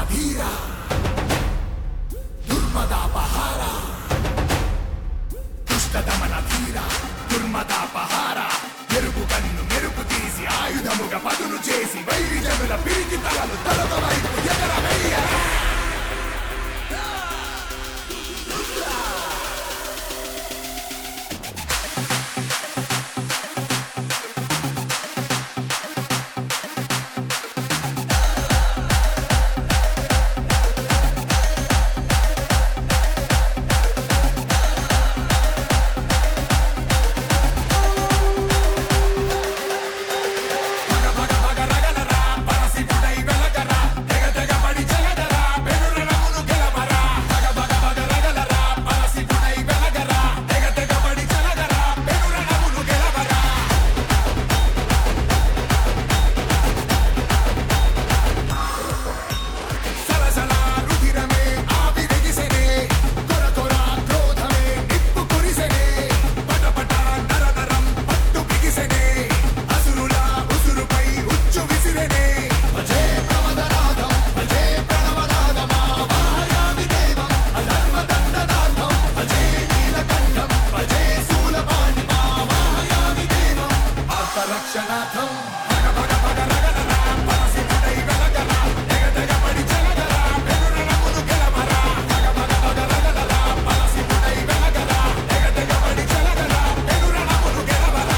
ధీర దుర్మదాపహార దుష్టదమన ధీర దుర్మదాపహార మెరుపు కన్ను మెరుపు తీసి ఆయుధముగా పదును చేసి వైరి జనుల పిరికి తలలు తలక వైపు ఎగరవేయరా సలసల రుధిరమే ఆవిరెగిసెనే కొర కొర క్రోధమే నిప్పు కురిసెనే పటపట నరనరం పట్టు బిగిసెనే అసురుల ఉసురుపై ఉచ్చు విసిరెనే భజే ప్రమదనాదం భజే ప్రణవనాదమా వాయామి దేవం అధర్మదండనాథం భజే నీలకంఠం భజే శూలపాణి మా వాయామి దేవం ఆర్తరక్షణాథం భగ భగ భగ రగలరా పరసిద్ధై వెలగరా తెగ తెగ పడి చెలగరా పెరురణమును గెలవరా భగ భగ భగ రగలరా పరసిద్ధై వెలగరా తెగ తెగ పడి చెలగరా పెరురణమును గెలవరా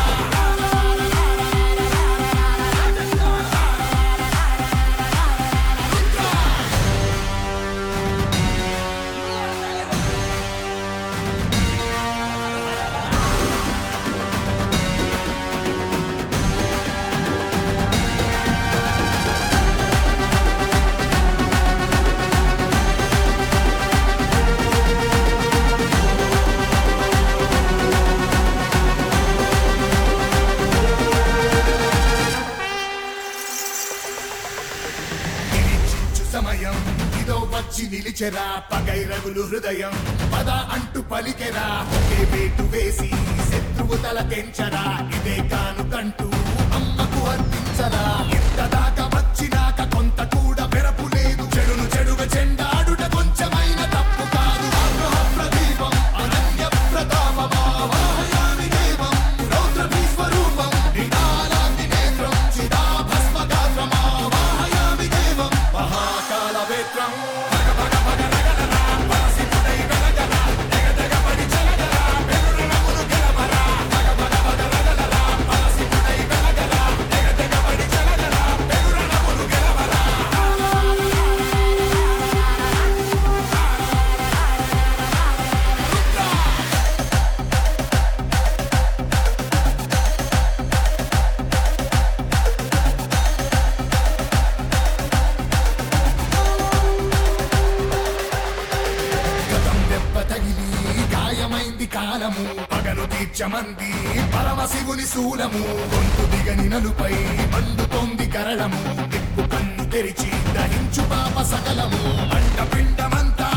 నిరీక్షించు సమయం ఇదో వచ్చి నిలిచెరా పగై రగులు హృదయం పద అంటూ పలికెరా ఒకే వేటు వేసి శత్రువు తల తెంచరా ఇదే కానుకంటూ అమ్మకు అర్పించరా ఇంత దాకా వచ్చినాక కొంత కూడా పెరపు లేదు చెడును చెడుగా చెండాడుట కొంచెమైన తప్పు కాదు ఆగ్రహ ప్రదీపం అనన్య ప్రతాపమా వాహయామి దేవం రౌద్ర భీస్వరూపం నిడాలాంటి నేత్రం చిదాభస్మగాత్రమా వాహయామి దేవం మహాకాల వేత్రం భగ భగ భగ రగలరా పరసిద్ధుడై వెలగరా తెగ తెగ పడి చెలగరా పెరురణమును గెలవరా భగ భగ భగ రగలరా పరసిద్ధుడై వెలగరా తెగ తెగ పడి చెలగరా పెరురణమును గెలవరా గతం దెబ్బ తగిలి గాయమైంది కాలము పగలు తీర్చమంది పరమశివుని శూలము గొంతు దిగని నలుపై మండుతోంది కరళము దిక్కు కన్ను తెరిచి దహించు పాప సకలము అంట పిండమంతా